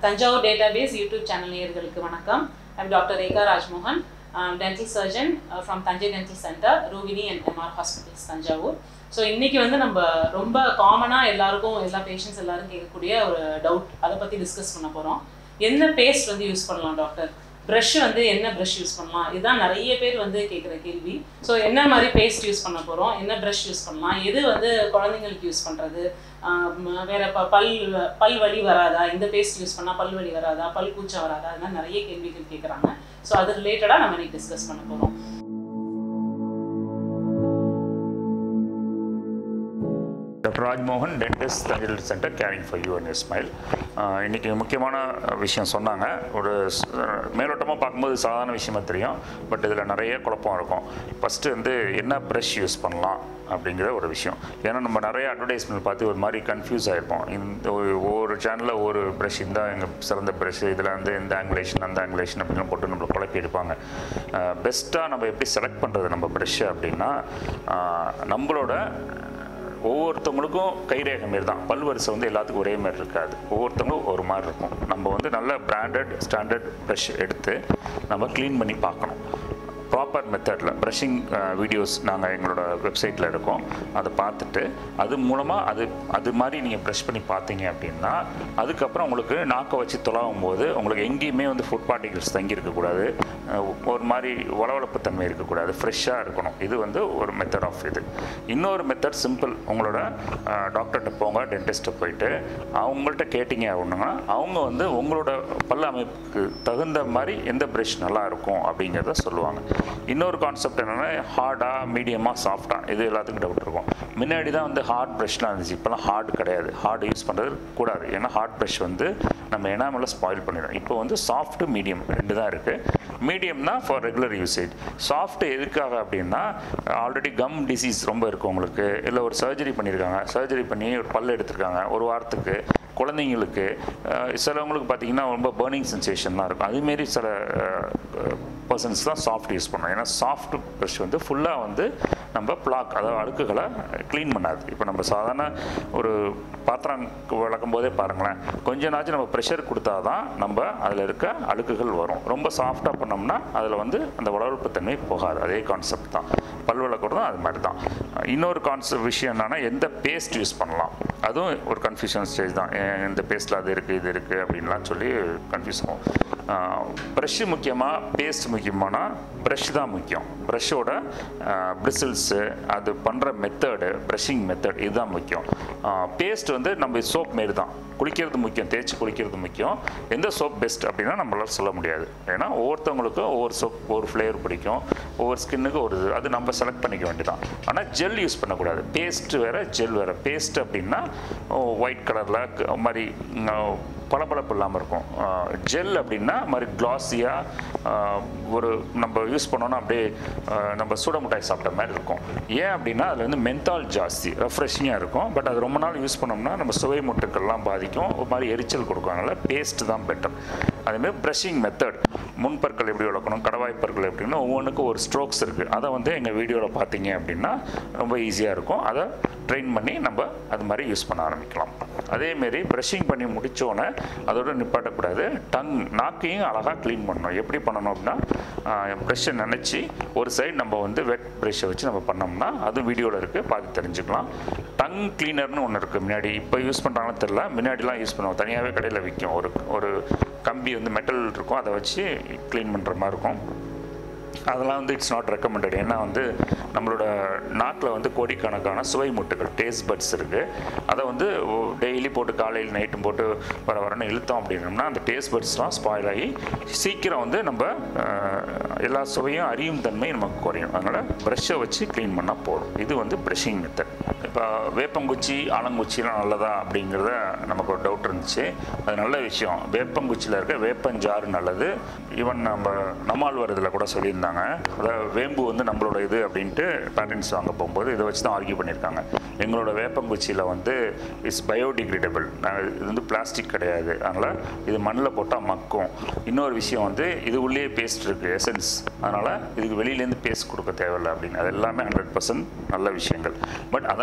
Thanjavur database YouTube channel நேயர்களுக்கு வணக்கம் I'm doctor Rekha Rajmohan dental surgeon from Thanjai dental centre Rubini and MR hospitals Thanjavur so இன்னைக்கு வந்து நம்ம ரொம்ப காமனாக எல்லாருக்கும் எல்லா பேஷண்ட்ஸ் எல்லாரும் கேட்கக்கூடிய ஒரு டவுட் அதை பற்றி டிஸ்கஸ் பண்ண போகிறோம் என்ன பேஸ்ட் வந்து யூஸ் பண்ணலாம் டாக்டர் ப்ரஷ் வந்து என்ன ப்ரஷ் யூஸ் பண்ணலாம் இதுதான் நிறைய பேர் வந்து கேட்குற கேள்வி ஸோ என்ன மாதிரி பேஸ்ட் யூஸ் பண்ண போகிறோம் என்ன ப்ரஷ் யூஸ் பண்ணலாம் எது வந்து குழந்தைங்களுக்கு யூஸ் பண்ணுறது வேற ப பல் பல் வலி வராதா இந்த பேஸ்ட் யூஸ் பண்ணால் பல் வலி வராதா பல் கூச்சம் வராதா அது மாதிரி நிறைய கேள்விகள் கேட்குறாங்க ஸோ அது ரிலேட்டடாக நம்ம இன்னைக்கு டிஸ்கஸ் பண்ண போகிறோம் டாக்டர் ராஜ்மோகன் டென்டிஸ்ட் தஞ்சல் centre caring for you and smile இன்றைக்கி முக்கியமான விஷயம் சொன்னாங்க ஒரு மேலோட்டமாக பார்க்கும்போது சாதாரண விஷயமா தெரியும் பட் இதில் நிறைய குழப்பம் இருக்கும் ஃபஸ்ட்டு வந்து என்ன ப்ரஷ் யூஸ் பண்ணலாம் அப்படிங்கிற ஒரு விஷயம் ஏன்னா நம்ம நிறைய அட்வர்டைஸ்மெண்ட் பார்த்து ஒரு மாதிரி கன்ஃபியூஸ் ஆகிருப்போம் இந்த ஒரு- ஒவ்வொரு சேனலில் ஒரு ப்ரஷ் இந்த எங்கள் சிறந்த ப்ரஷ் இதில் வந்து இந்த ஆங்குலேஷன் அந்த ஆங்குலேஷன் அப்படின்னு போட்டு நம்மளை குழப்பி எடுப்பாங்க பெஸ்ட்டாக நம்ம எப்படி செலக்ட் பண்ணுறது நம்ம ப்ரஷ் அப்படின்னா ஆஹ், நம்மளோட ஒவ்வொருத்தவங்களுக்கும் கைரேகை மாரி தான் பல்வரிசை வந்து எல்லாத்துக்கும் ஒரே மாதிரி இருக்காது ஒவ்வொருத்தவங்களும் ஒரு மாதிரி இருக்கும் நம்ம வந்து நல்ல பிராண்டட் ஸ்டாண்டர்ட் ப்ரஷ் எடுத்து நம்ம க்ளீன் பண்ணி பார்க்கணும் ப்ராப்பர் மெத்தடில் ப்ரஷிங் வீடியோஸ் நாங்கள் எங்களோட வெப்சைட்டில் இருக்கோம் அதை பார்த்துட்டு அது மூலமாக அது அது மாதிரி நீங்கள் ப்ரஷ் பண்ணி பார்த்தீங்க அப்படின்னா அதுக்கப்புறம் உங்களுக்கு நாக்கை வச்சு தொலாவும் போது உங்களுக்கு எங்கேயுமே வந்து ஃபுட் பார்ட்டிகல்ஸ் தங்கி இருக்கக்கூடாது அஹ் ஒரு மாதிரி வளவளப்பு தன்மை இருக்கக்கூடாது ஃப்ரெஷ்ஷாக இருக்கணும் இது வந்து ஒரு மெத்தட் ஆஃப் இது இன்னொரு மெத்தட் சிம்பிள் உங்களோட டாக்டர்கிட்ட போங்க டென்டிஸ்ட்டை போயிட்டு அவங்கள்ட்ட கேட்டிங்க அப்படின்னா அவங்க வந்து உங்களோட பல்ல அமைப்புக்கு தகுந்த மாதிரி எந்த ப்ரஷ் நல்லா இருக்கும் அப்படிங்கிறத சொல்லுவாங்க இன்னொரு கான்செப்ட் என்னென்னா ஹார்டாக மீடியமாக சாஃப்டாக இது எல்லாத்துக்கும் டவுட் இருக்கும் முன்னாடி தான் வந்து ஹார்ட் ப்ரஷ்லாம் இருந்துச்சு இப்போலாம் ஹார்ட் கிடையாது ஹார்ட் யூஸ் பண்ணுறது கூடாது ஏன்னா ஹார்ட் ப்ரஷ் வந்து நம்ம எனாமலை ஸ்பாயில் பண்ணிடும் இப்போ வந்து சாஃப்ட் மீடியம் ரெண்டு தான் இருக்குது மீடியம்னா ஃபார் ரெகுலர் யூசேஜ் சாஃப்ட் எதுக்காக அப்படின்னா ஆல்ரெடி கம் டிசீஸ் ரொம்ப இருக்குது உங்களுக்கு இல்லை ஒரு சர்ஜரி பண்ணியிருக்காங்க சர்ஜரி பண்ணி ஒரு பல் எடுத்திருக்காங்க ஒரு வாரத்துக்கு குழந்தைங்களுக்கு அஹ், சிலவங்களுக்கு பார்த்தீங்கன்னா ரொம்ப பேர்னிங் சென்சேஷன்லாம் இருக்கும் அதுமாரி சில பர்சன்ஸ் தான் சாஃப்ட் யூஸ் பண்ணணும் ஏன்னா சாஃப்ட் ப்ரஷ் வந்து ஃபுல்லாக வந்து நம்ம பிளாக் அதாவது அழுக்குகளை க்ளீன் பண்ணாது இப்போ நம்ம சாதாரண ஒரு பாத்திரம் விளக்கும் போதே பாருங்களேன் கொஞ்ச நாச்சும் நம்ம ப்ரெஷர் கொடுத்தா தான் நம்ம அதில் இருக்க அழுக்குகள் வரும் ரொம்ப சாஃப்டாக பண்ணோம்னா அதில் வந்து அந்த வளர்ப்பு தன்மை போகாது அதே கான்செப்ட் தான் பல் விளக்குறதும் அது மாதிரி தான் இன்னொரு கான்செப்ட் விஷயம் என்னென்னா எந்த பேஸ்ட் யூஸ் பண்ணலாம் அதுவும் ஒரு கன்ஃபியூஷன் ஸ்டேஜ் தான் ஏன் இந்த பேஸ்ட்டில் அது இருக்குது இது இருக்குது அப்படின்லாம் சொல்லி கன்ஃபியூஸ் ஆகும் ப்ரஷ்ஷு முக்கியமாக பேஸ்ட் முக்கியமானா ப்ரஷ் தான் முக்கியம் ப்ரஷ்ஷோட பிரிசில்ஸு அது பண்ணுற மெத்தடு ப்ரஷிங் மெத்தட் இதுதான் முக்கியம் பேஸ்ட் வந்து நம்ம சோப் மாரி தான் குளிக்கிறது முக்கியம் தேய்ச்சி குளிக்கிறது முக்கியம் எந்த சோப் பெஸ்ட் அப்படின்னா நம்மளால சொல்ல முடியாது ஏன்னா ஒவ்வொருத்தவங்களுக்கும் ஒவ்வொரு சோப் ஒவ்வொரு ஃப்ளேவர் பிடிக்கும் ஒவ்வொரு ஸ்கின்னுக்கு ஒரு இது அது நம்ம செலக்ட் பண்ணிக்க வேண்டியதான் ஆனால் ஜெல் யூஸ் பண்ணக்கூடாது பேஸ்ட் வேறு ஜெல் வேறு பேஸ்ட் அப்படின்னா ஒயிட் கலரில் மாதிரி ம், பளபளப்பு இல்லாமல் இருக்கும் ஜெல் அப்படின்னா மாதிரி கிளாஸியாக ஒரு நம்ம யூஸ் பண்ணோன்னா அப்படியே அஹ், நம்ம சூட மிட்டாய் சாப்பிட்ட மாதிரி இருக்கும் ஏன் அப்படின்னா அதில் வந்து மென்தால் ஜாஸ்தி ரெஃப்ரெஷிங்காக இருக்கும் பட் அது ரொம்ப நாள் யூஸ் பண்ணோம்னா நம்ம சுவை முட்டுக்கள்லாம் பாதிக்கும் ஒரு மாதிரி எரிச்சல் கொடுக்கும் அதனால் பேஸ்ட் தான் பெட்டர் அதேமாதிரி ப்ரஷிங் மெத்தட் முன்பற்கள் எப்படி வளர்க்கணும் கடவாய் பற்கள் எப்படின்னா ஒவ்வொன்றுக்கும் ஒரு ஸ்ட்ரோக்ஸ் இருக்குது அதை வந்து எங்கள் வீடியோவில் பார்த்தீங்க அப்படின்னா ரொம்ப ஈஸியாக இருக்கும் அதை ட்ரெயின் பண்ணி நம்ம அது மாதிரி யூஸ் பண்ண ஆரம்பிக்கலாம் அதேமாரி ப்ரஷிங் பண்ணி முடித்தோன்னே அதோட நிப்பாட்டக்கூடாது டங் நாக்கையும் அழகாக க்ளீன் பண்ணணும் எப்படி பண்ணணும் அப்படின்னா ப்ரெஷ்ஷை நினச்சி ஒரு சைடு நம்ம வந்து வெட் ப்ரெஷ்ஷை வச்சு நம்ம பண்ணோம்னா அது வீடியோவில் இருக்குது பார்த்து தெரிஞ்சுக்கலாம் டங் க்ளீனர்னு ஒன்று இருக்குது முன்னாடி இப்போ யூஸ் பண்ணுறாங்கன்னு தெரில முன்னாடிலாம் யூஸ் பண்ணுவோம் தனியாகவே கடையில் விற்கும் ஒரு ஒரு கம்பி வந்து மெட்டல் இருக்கும் அதை வச்சு க்ளீன் பண்ணுற மாதிரி இருக்கும் அதெல்லாம் வந்து இட்ஸ் நாட் ரெக்கமெண்டட் ஏன்னா வந்து நம்மளோட நாக்கில் வந்து கோடிக்கணக்கான சுவை முட்டுகள் டேஸ்ட் பட்ஸ் இருக்குது அதை வந்து டெய்லி போட்டு காலையில் நைட்டும் போட்டு வர வரன்னு இழுத்தோம் அப்படின்னோம்னா அந்த டேஸ்ட் பட்ஸ்லாம் ஸ்பாயில் ஆகி சீக்கிரம் வந்து நம்ம அஹ், எல்லா சுவையும் அறியும் தன்மை நமக்கு குறையும் அதனால் ப்ரஷ்ஷை வச்சு க்ளீன் பண்ணால் போதும் இது வந்து ப்ரஷிங் மெத்தட் இப்போ வேப்பங்குச்சி ஆலங்குச்சிலாம் நல்லதா அப்படிங்கிறத நமக்கு ஒரு டவுட் இருந்துச்சு அது நல்ல விஷயம் வேப்பங்குச்சியில் இருக்க வேப்பஞ்சாறு நல்லது ஈவன் நம்ம நம்மாழ்வார் இதில் கூட சொல்லியிருந்தாங்க அதாவது வேம்பு வந்து நம்மளோட இது அப்படின்ட்டு பேட்டர்ன்ஸ் வாங்க போகும்போது இதை வச்சு தான் ஆர்கியூ பண்ணியிருக்காங்க எங்களோட வேப்பங்குச்சியில் வந்து இட்ஸ் பயோடிகிரேடபிள் இது வந்து பிளாஸ்டிக் கிடையாது அதனால் இது மண்ணில் போட்டால் மக்கும் இன்னொரு விஷயம் வந்து இது உள்ளே பேஸ்ட் இருக்குது எசன்ஸ் அதனால் இதுக்கு வெளியிலேருந்து பேஸ்ட் கொடுக்க தேவையில்லை அப்படின்னு அது எல்லாமே ஹண்ட்ரட் பர்சன்ட் நல்ல விஷயங்கள் பட் அதை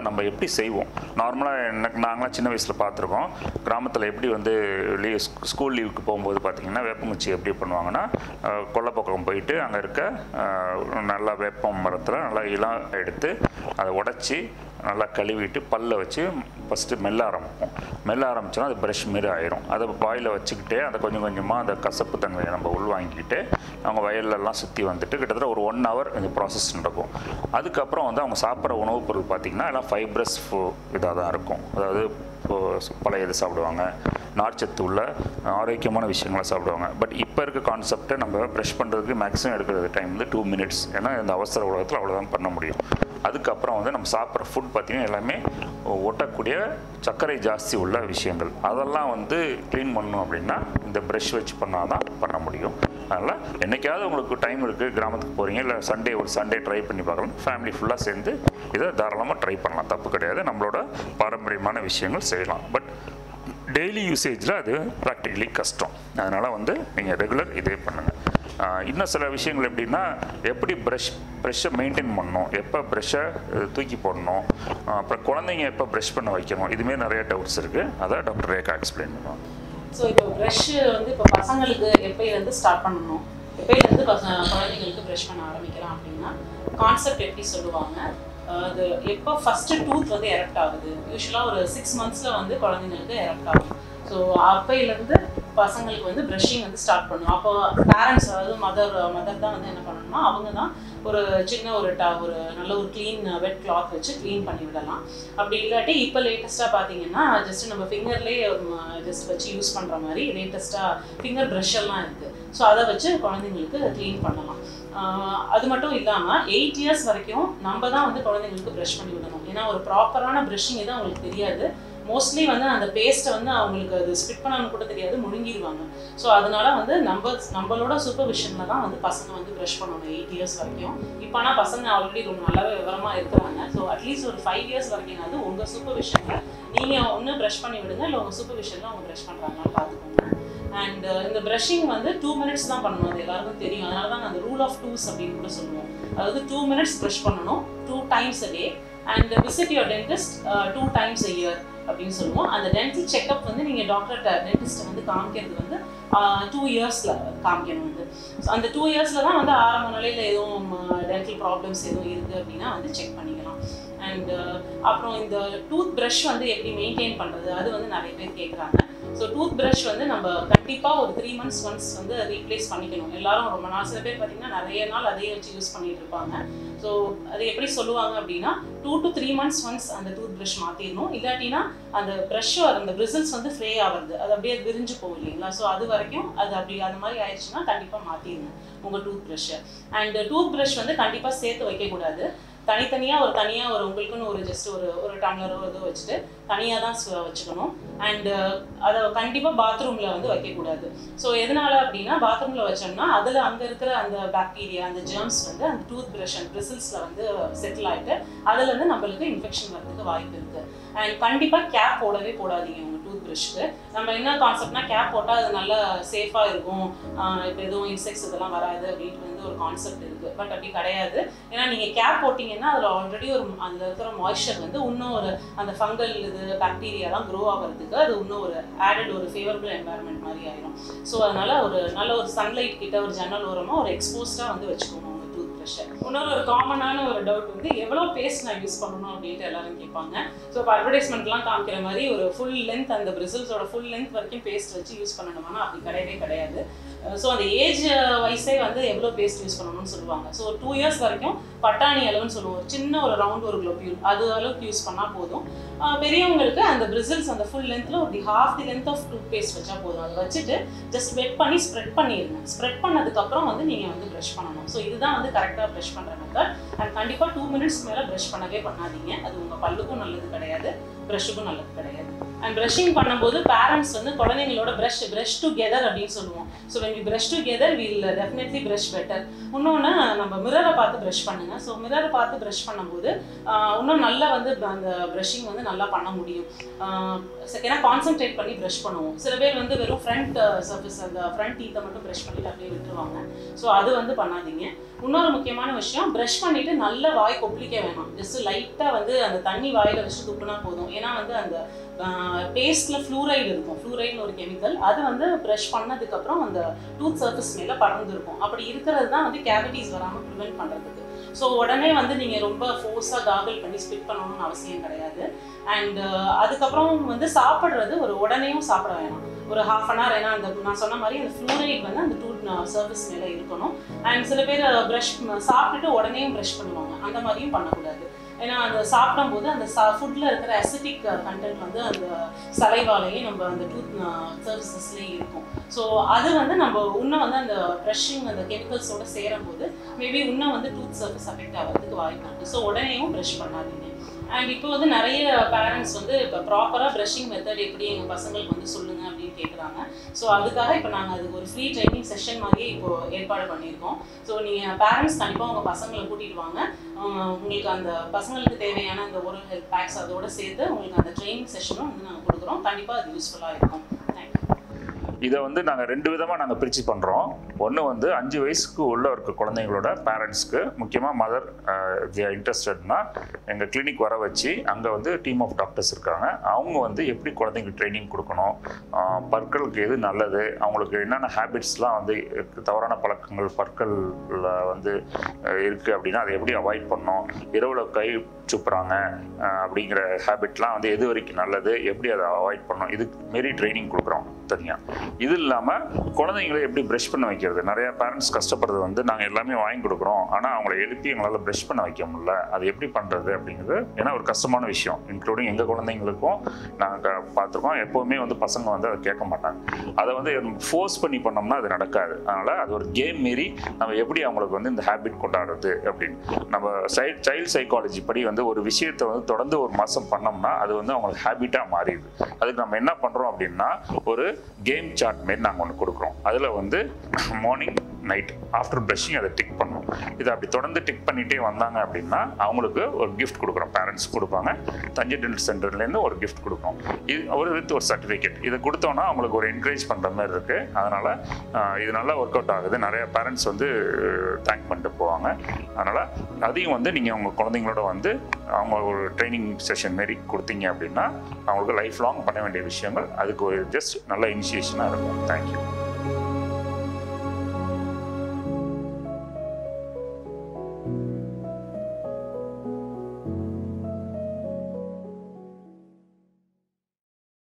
நம்ம எப்படி செய்வோம் நார்மலாக எனக்கு நாங்களாம் சின்ன வயசில் பார்த்துருக்கோம் கிராமத்தில் எப்படி வந்து லீவ் ஸ்கூல் லீவுக்கு போகும்போது பார்த்தீங்கன்னா வேப்பங்குச்சி எப்படி பண்ணுவாங்கன்னா அஹ், கொல்லைப்பக்கம் போயிட்டு அங்கே இருக்க அஹ், நல்ல வேப்பம் மரத்தில் நல்லா இளம் எடுத்து அதை உடச்சி நல்லா கழுவிட்டு பல்ல வச்சு ஃபஸ்ட்டு மெல்ல ஆரம்பிப்போம் மெல்ல ஆரம்பிச்சோன்னா அது ப்ரஷ் மாரி ஆயிரும் அதை வாயில் வச்சுக்கிட்டே அதை கொஞ்சம் கொஞ்சமாக அந்த கசப்பு தன்மையை நம்ம உள்வாங்கிக்கிட்டு அவங்க வயல்லலாம் சுற்றி வந்துட்டு கிட்டத்தட்ட ஒரு ஒன் ஹவர் இந்த ப்ராசஸ் நடக்கும் அதுக்கப்புறம் வந்து அவங்க சாப்பிட்ற உணவுப் பொருள் பார்த்திங்கன்னா எல்லாம் ஃபைப்ரஸ் இதாக தான் இருக்கும் அதாவது இப்போ பழைய இது சாப்பிடுவாங்க நார்ச்சத்து உள்ள ஆரோக்கியமான விஷயங்களை சாப்பிடுவாங்க பட் இப்போ இருக்க கான்செப்டை நம்ம ப்ரெஷ் பண்ணுறதுக்கு மேக்ஸிமம் எடுக்கிறது டைம் வந்து டூ மினிட்ஸ் ஏன்னா இந்த அவசர உலகத்தில் அவ்வளோதான் பண்ண முடியும் அதுக்கப்புறம் வந்து நம்ம சாப்பிட்ற ஃபுட் பார்த்திங்கன்னா எல்லாமே ஒட்டக்கூடிய சர்க்கரை ஜாஸ்தி உள்ள விஷயங்கள் அதெல்லாம் வந்து க்ளீன் பண்ணணும் அப்படின்னா இந்த ப்ரஷ் வச்சு பண்ணால் தான் பண்ண முடியும் அதனால் என்னைக்காவது உங்களுக்கு டைம் இருக்குது கிராமத்துக்கு போகிறீங்க இல்லை சண்டே ஒரு சண்டே ட்ரை பண்ணி பார்க்கலாம் ஃபேமிலி ஃபுல்லாக சேர்ந்து இதை தாராளமாக ட்ரை பண்ணலாம் தப்பு கிடையாது நம்மளோட பாரம்பரியமான விஷயங்கள் செய்யலாம் பட் டெய்லி யூசேஜில் அது ப்ராக்டிகலி கஷ்டம் அதனால் வந்து நீங்கள் ரெகுலர் இதே பண்ணுங்கள் இன்னும் சில விஷயங்கள் எப்படின்னா எப்படி ப்ரஷ் ப்ரெஷ்ஷை மெயின்டைன் பண்ணணும் எப்போ ப்ரெஷ்ஷை தூக்கி போடணும் ஆஹ் அப்புறம் குழந்தைங்க எப்போ ப்ரஷ் பண்ண வைக்கணும் இதுமாரி நிறைய டவுட்ஸ் இருக்குது அதை டாக்டர் ரேகா எக்ஸ்பிளைன் பண்ணுவாங்க ஸோ இப்போ ப்ரஷ் வந்து இப்போ பசங்களுக்கு எப்பயிலேருந்து ஸ்டார்ட் பண்ணணும் எப்பயிலேருந்து பசங்க குழந்தைங்களுக்கு ப்ரஷ் பண்ண ஆரம்பிக்கலாம் அப்படின்னா கான்செப்ட் எப்படி சொல்லுவாங்க அஹ் அது எப்போ ஃபஸ்ட்டு டூத் வந்து எரப்ட் ஆகுது யூஸ்வலாக ஒரு சிக்ஸ் மந்த்ஸில் வந்து குழந்தைங்களுக்கு எரப்ட் ஆகும் ஸோ அப்பையிலேருந்து பசங்களுக்கு வந்து ப்ரஷிங் வந்து ஸ்டார்ட் பண்ணும் அப்போ பேரண்ட்ஸ் அதாவது மதர் மதர் தான் வந்து என்ன பண்ணணும்னா அவங்க தான் ஒரு சின்ன ஒரு ட ஒரு நல்ல ஒரு க்ளீன் வெட் கிளாத் வச்சு க்ளீன் பண்ணி விடலாம் அப்படி இல்லாட்டி இப்போ லேட்டஸ்ட்டாக பார்த்தீங்கன்னா ஜஸ்ட் நம்ம ஃபிங்கர்லேயே ஜஸ்ட் வச்சு யூஸ் பண்ணுற மாதிரி லேட்டஸ்ட்டாக ஃபிங்கர் ப்ரஷ் எல்லாம் இருக்குது ஸோ அதை வச்சு குழந்தைங்களுக்கு க்ளீன் பண்ணலாம் ஆஹ் அது மட்டும் இல்லாமல் எயிட் இயர்ஸ் வரைக்கும் நம்ம தான் வந்து குழந்தைங்களுக்கு ப்ரஷ் பண்ணி விடணும் ஏன்னா ஒரு ப்ராப்பரான ப்ரஷிங் எதுவும் அவங்களுக்கு தெரியாது மோஸ்ட்லி வந்து அந்த பேஸ்ட்டை வந்து அவங்களுக்கு அது ஸ்பிட் பண்ணணும்னு கூட தெரியாது முழுங்கிடுவாங்க ஸோ அதனால வந்து நம்ம நம்மளோட சூப்பர்விஷனில் தான் வந்து பசங்க வந்து ப்ரஷ் பண்ணணும் எயிட் இயர்ஸ் வரைக்கும் இப்போ ஆனால் பசங்க ஆல்ரெடி ரொம்ப நல்லாவே விவரமாக இருக்கிறாங்க ஸோ அட்லீஸ்ட் ஒரு ஃபைவ் இயர்ஸ் வரைக்கும் வந்து உங்கள் சூப்பர்விஷனில் நீங்கள் ஒன்று ப்ரஷ் பண்ணி விடுங்க இல்லை உங்கள் சூப்பர்விஷனில் அவங்க ப்ரஷ் பண்ணுறாங்களான்னு பார்த்துக்கோங்க அண்ட் இந்த ப்ரஷிங் வந்து டூ மினிட்ஸ் தான் பண்ணணும் அது எல்லாருக்கும் தெரியும் அதனால தான் அந்த ரூல் ஆஃப் டூஸ் அப்படின்னு கூட சொல்லுவோம் அதாவது டூ மினிட்ஸ் ப்ரஷ் பண்ணணும் two times a day and visit your dentist two times a year அப்படின்னு சொல்லுவோம் அந்த டென்டல் செக்அப் வந்து நீங்கள் டாக்டர்கிட்ட டென்டிஸ்ட்டை வந்து காமிக்கிறது வந்து டூ இயர்ஸில் காமிக்கணும் வந்து ஸோ அந்த டூ இயர்ஸில் தான் வந்து ஆரம்ப நிலையில் எதுவும் டென்டல் ப்ராப்ளம்ஸ் எதுவும் இருக்குது அப்படின்னா வந்து செக் பண்ணிக்கலாம் அண்ட் அப்புறம் இந்த டூத் ப்ரஷ் வந்து எப்படி மெயின்டைன் பண்ணுறது அது வந்து நிறைய பேர் கேட்குறாங்க ஸோ டூத் ப்ரஷ் வந்து நம்ம கண்டிப்பாக ஒரு த்ரீ மந்த்ஸ் ஒன்ஸ் வந்து ரீப்ளேஸ் பண்ணிக்கணும் எல்லாரும் ரொம்ப நாள் சில பேர் பார்த்தீங்கன்னா நிறைய நாள் அதையே வச்சு யூஸ் பண்ணிட்டு இருப்பாங்க ஸோ அது எப்படி சொல்லுவாங்க அப்படின்னா two to three months once அந்த டூத் ப்ரஷ் மாற்றிடணும் இல்லாட்டினா அந்த ப்ரஷ் அந்த பிரிசில்ஸ் வந்து ஃப்ரே ஆகுறது அது அப்படியே விரிஞ்சு போகும் இல்லைங்களா ஸோ அது வரைக்கும் அது அப்படி அந்த மாதிரி ஆயிடுச்சுன்னா கண்டிப்பாக மாற்றிடணும் உங்கள் டூத் ப்ரஷ்ஷை அண்ட் டூத் ப்ரஷ் வந்து கண்டிப்பாக சேர்த்து வைக்கக்கூடாது தனித்தனியாக ஒரு தனியாக ஒரு உங்களுக்குன்னு ஒரு ஜஸ்ட் ஒரு ஒரு டம்ளரோ இது வச்சுட்டு தனியாக தான் சு- வச்சுக்கணும் அண்டு அதை கண்டிப்பாக பாத்ரூமில் வந்து வைக்கக்கூடாது ஸோ எதனால அப்படின்னா பாத்ரூமில் வச்சோம்னா அதில் அங்கே இருக்கிற அந்த பாக்டீரியா அந்த ஜெர்ம்ஸ் வந்து அந்த டூத் ப்ரஷ் அண்ட் பிரிசில்ஸில் வந்து செட்டில் ஆகிட்டு அதுலேருந்து நம்மளுக்கு இன்ஃபெக்ஷன் வரதுக்கு வாய்ப்பு இருக்குது அண்ட் கண்டிப்பாக கேப் போடவே போடாதீங்க உங்கள் டூத் ப்ரஷ்க்கு நம்ம என்ன கான்செப்ட்னா கேப் போட்டால் அது நல்லா சேஃபாக இருக்கும் இப்போ எதுவும் இன்செக்ட்ஸ் இதெல்லாம் வராது அப்படின்ட்டு வந்து ஒரு கான்செப்ட் இருக்குது பட் அப்படி கிடையாது ஏன்னா நீங்கள் கேப் போட்டிங்கன்னா அதில் ஆல்ரெடி ஒரு அதில் இருக்கிற மாய்ஸ்சர் வந்து இன்னும் ஒரு அந்த ஃபங்கல் இது பாக்டீரியாலாம் க்ரோ ஆகிறதுக்கு அது இன்னும் ஒரு ஆடட் ஒரு ஃபேவரபிள் என்வாயர்மெண்ட் மாதிரி ஆயிரும் ஸோ அதனால ஒரு நல்ல ஒரு சன்லைட் கிட்ட ஒரு ஜன்னல் ஓரமாக ஒரு எக்ஸ்போஸ்டாக வந்து வச்சுக்கணும் உங்கள் டூத் ப்ரஷ்ஷை இன்னொரு ஒரு காமனான ஒரு டவுட் வந்து எவ்வளோ பேஸ்ட் நான் யூஸ் பண்ணணும் அப்படின்ட்டு எல்லாரும் கேட்பாங்க ஸோ இப்போ அட்வர்டைஸ்மெண்ட்லாம் காமிக்கிற மாதிரி ஒரு ஃபுல் லென்த் அந்த பிரிசில்ஸோட ஃபுல் லென்த் வரைக்கும் பேஸ்ட் வச்சு யூஸ் பண்ணணுமானா அப்படி கிடையவே கிடையாது ஸோ அந்த ஏஜ் வைஸே வந்து எவ்வளோ பேஸ்ட் யூஸ் பண்ணணும்னு சொல்லுவாங்க ஸோ டூ இயர்ஸ் வரைக்கும் பட்டாணி அளவுன்னு சொல்லுவோம் ஒரு சின்ன ஒரு ரவுண்ட் ஒரு குளோபியூல் அது அளவுக்கு யூஸ் பண்ணால் போதும் ஆஹ் பெரியவங்களுக்கு அந்த பிரிசில்ஸ் அந்த ஃபுல் லென்த்தில் ஒரு the half the length of tooth paste வச்சா போதும் அதை வச்சுட்டு ஜஸ்ட் வெட் பண்ணி ஸ்ப்ரெட் பண்ணிடுங்க ஸ்ப்ரெட் பண்ணதுக்கப்புறம் வந்து நீங்கள் வந்து ப்ரஷ் பண்ணணும் ஸோ இதுதான் வந்து கரெக்டாக ப்ரஷ் பண்ணுற மெத்தட் அண்ட் கண்டிப்பாக டூ மினிட்ஸ் மேலே ப்ரஷ் பண்ணவே பண்ணாதீங்க அது உங்கள் பல்லுக்கும் நல்லது கிடையாது ப்ரஷ்ஷுக்கும் நல்லது கிடையாது அண்ட் ப்ரஷிங் பண்ணும்போது பேரண்ட்ஸ் வந்து குழந்தைங்களோட ப்ரஷ் ப்ரஷ் டுகெதர் அப்படின்னு சொல்லுவோம் so when we brush together will definitely brush better இன்னொன்று நம்ம மிரரை பார்த்து ப்ரஷ் பண்ணுங்க ஸோ மிரரை பார்த்து ப்ரஷ் பண்ணும்போது ஆஹ் இன்னும் நல்லா வந்து அந்த ப்ரஷிங் வந்து நல்லா பண்ண முடியும் ஆஹ் ஏன்னா கான்சென்ட்ரேட் பண்ணி ப்ரஷ் பண்ணுவோம் சில பேர் வந்து வெறும் ஃப்ரண்ட் சர்ஃபேஸ் அந்த ஃப்ரண்ட் டீத்தை மட்டும் ப்ரஷ் பண்ணிட்டு அப்படியே விட்டுருவாங்க ஸோ அது வந்து பண்ணாதீங்க இன்னொரு முக்கியமான விஷயம் ப்ரஷ் பண்ணிட்டு நல்ல வாய் கொப்பளிக்க வேணாம் ஜஸ்ட் லைட்டாக வந்து அந்த தண்ணி வாயில வச்சு துப்புனா போதும் ஏன்னா வந்து அந்த பேஸ்ட்ல ஃப்ளூரைடு இருக்கும் ஃப்ளூரைடுன்னு ஒரு கெமிக்கல் அது வந்து ப்ரஷ் பண்ணதுக்கப்புறம் அந்த டூத் சர்ஃபேஸ் மேலே படர்ந்துருக்கும் அப்படி இருக்கிறது தான் வந்து கேவிட்டிஸ் வராமல் ப்ரிவென்ட் பண்ணுறதுக்கு ஸோ உடனே வந்து நீங்கள் ரொம்ப ஃபோர்ஸாக காகல் பண்ணி ஸ்பிட் பண்ணணும்னு அவசியம் கிடையாது அண்ட் அதுக்கப்புறம் வந்து சாப்பிட்றது ஒரு உடனேயும் சாப்பிட வேணாம் ஒரு ஹாஃப் அன் ஹவர் ஏன்னா அந்த நான் சொன்ன மாதிரி அந்த ஃப்ளூரைட் வந்து அந்த டூத் சர்ஃபேஸ் மேலே இருக்கணும் அண்ட் சில பேர் ப்ரஷ் சாப்பிட்டுட்டு உடனேயும் ப்ரஷ் பண்ணுவாங்க அந்த மாதிரியும் பண்ணக்கூடாது ஏன்னா அந்த சாப்பிடும்போது அந்த சா ஃபுட்டில் இருக்கிற அசிட்டிக் கண்டென்ட் வந்து அந்த சலைவாலேயே நம்ம அந்த டூத் சர்வீசஸ்லேயே இருக்கும் ஸோ அது வந்து நம்ம இன்னும் வந்து அந்த ப்ரஷிங் அந்த கெமிக்கல்ஸோட சேரும் போது மேபி இன்னும் வந்து டூத் சர்ஃபேஸ் அஃபெக்ட் ஆகிறதுக்கு வாய்ப்பு இருக்குது ஸோ உடனேயும் ப்ரஷ் பண்ணாதீங்க அண்ட் இப்போ வந்து நிறைய பேரண்ட்ஸ் வந்து இப்போ ப்ராப்பராக ப்ரஷிங் மெத்தட் எப்படி எங்கள் பசங்களுக்கு வந்து சொல்லுங்க அப்படின்னு கேட்குறாங்க ஸோ அதுக்காக இப்போ நாங்கள் அதுக்கு ஒரு ஃப்ரீ ட்ரைனிங் செஷன் மாதிரியே இப்போ ஏற்பாடு பண்ணியிருக்கோம் ஸோ நீங்கள் பேரண்ட்ஸ் கண்டிப்பாக உங்கள் பசங்களை கூட்டிகிட்டு வாங்க உம், உங்களுக்கு அந்த பசங்களுக்கு தேவையான அந்த ஒரு ஹெல்த் பேக்ஸ் அதோட சேர்த்து உங்களுக்கு அந்த ட்ரைனிங் செஷனும் வந்து நாங்கள் கொடுக்குறோம் கண்டிப்பாக அது யூஸ்ஃபுல்லாக இருக்கும் தேங்க்யூ இதை வந்து நாங்கள் ரெண்டு விதமாக நாங்கள் பிரித்து பண்ணுறோம் ஒன்று வந்து அஞ்சு வயசுக்கு உள்ள இருக்க குழந்தைங்களோட பேரண்ட்ஸ்க்கு முக்கியமாக மதர் இன்ட்ரெஸ்டட்னா எங்கள் கிளினிக் வர வச்சு அங்கே வந்து டீம் ஆஃப் டாக்டர்ஸ் இருக்காங்க அவங்க வந்து எப்படி குழந்தைங்களுக்கு ட்ரைனிங் கொடுக்கணும் ஆஹ் பற்களுக்கு எது நல்லது அவங்களுக்கு என்னென்ன ஹேபிட்ஸ்லாம் வந்து இருக்கு, தவறான பழக்கங்கள் பற்களில் வந்து இருக்குது அப்படின்னா அதை எப்படி அவாய்ட் பண்ணணும் இரவில் கை சுப்புறாங்க ஆஹ் அப்படிங்கிற ஹேபிட்லாம் வந்து எது வரைக்கும் நல்லது எப்படி அதை அவாய்ட் பண்ணணும் இதுக்கு மாரி ட்ரைனிங் கொடுக்குறோம் தனியாக இது இல்லாமல் குழந்தைங்களை எப்படி ப்ரஷ் பண்ண வைக்கிறது நிறைய பேரண்ட்ஸ் கஷ்டப்படுறது வந்து நாங்கள் எல்லாமே வாங்கி கொடுக்குறோம் ஆனால் அவங்கள எழுப்பி எங்களால் ப்ரஷ் பண்ண வைக்க முடியல அது எப்படி பண்ணுறது அப்படிங்கிறது ஏன்னா ஒரு கஷ்டமான விஷயம் இன்க்ளூடிங் எங்கள் குழந்தைங்களுக்கும் நாங்கள் பார்த்துருக்கோம் எப்போவுமே வந்து பசங்க வந்து அதை கேட்க மாட்டாங்க அதை வந்து ஃபோர்ஸ் பண்ணி பண்ணோம்னா அது நடக்காது அதனால் அது ஒரு கேம் மாரி நம்ம எப்படி அவங்களுக்கு வந்து இந்த ஹேபிட் கொண்டாடுறது அப்படின்னு நம்ம சைல்ட் சைல்ட் சைக்காலஜி படி வந்து ஒரு விஷயத்தை வந்து தொடர்ந்து ஒரு மாதம் பண்ணோம்னா அது வந்து அவங்களுக்கு ஹேபிட்டாக மாறிடுது அதுக்கு நம்ம என்ன பண்ணுறோம் அப்படின்னா ஒரு கேம் சார்ட் மாரி நாங்கள் ஒன்று கொடுக்குறோம் அதில் வந்து மார்னிங் நைட் ஆஃப்டர் ப்ரஷிங் அதை டிக் பண்ணணும் இதை அப்படி தொடர்ந்து டிக் பண்ணிகிட்டே வந்தாங்க அப்படின்னா அவங்களுக்கு ஒரு கிஃப்ட் கொடுக்குறோம் பேரண்ட்ஸ் கொடுப்பாங்க தஞ்சை டென்டல் சென்டர்லேருந்து ஒரு கிஃப்ட் கொடுப்போம் இது ஒரு வித் ஒரு சர்டிஃபிகேட் இதை கொடுத்தோன்னா அவங்களுக்கு ஒரு என்கரேஜ் பண்ணுற மாதிரி இருக்குது அதனால் இது நல்லா ஒர்க் அவுட் ஆகுது நிறைய பேரண்ட்ஸ் வந்து தேங்க் பண்ணிட்டு போவாங்க அதனால் அதையும் வந்து நீங்கள் உங்கள் குழந்தைங்களோட வந்து அவங்க ஒரு ட்ரைனிங் செஷன் மாரி கொடுத்தீங்க அப்படின்னா அவங்களுக்கு லைஃப் லாங் பண்ண வேண்டிய விஷயங்கள் அதுக்கு ஒரு ஜஸ்ட் நல்ல இனிஷியேஷனாக இருக்கும் தேங்க்யூ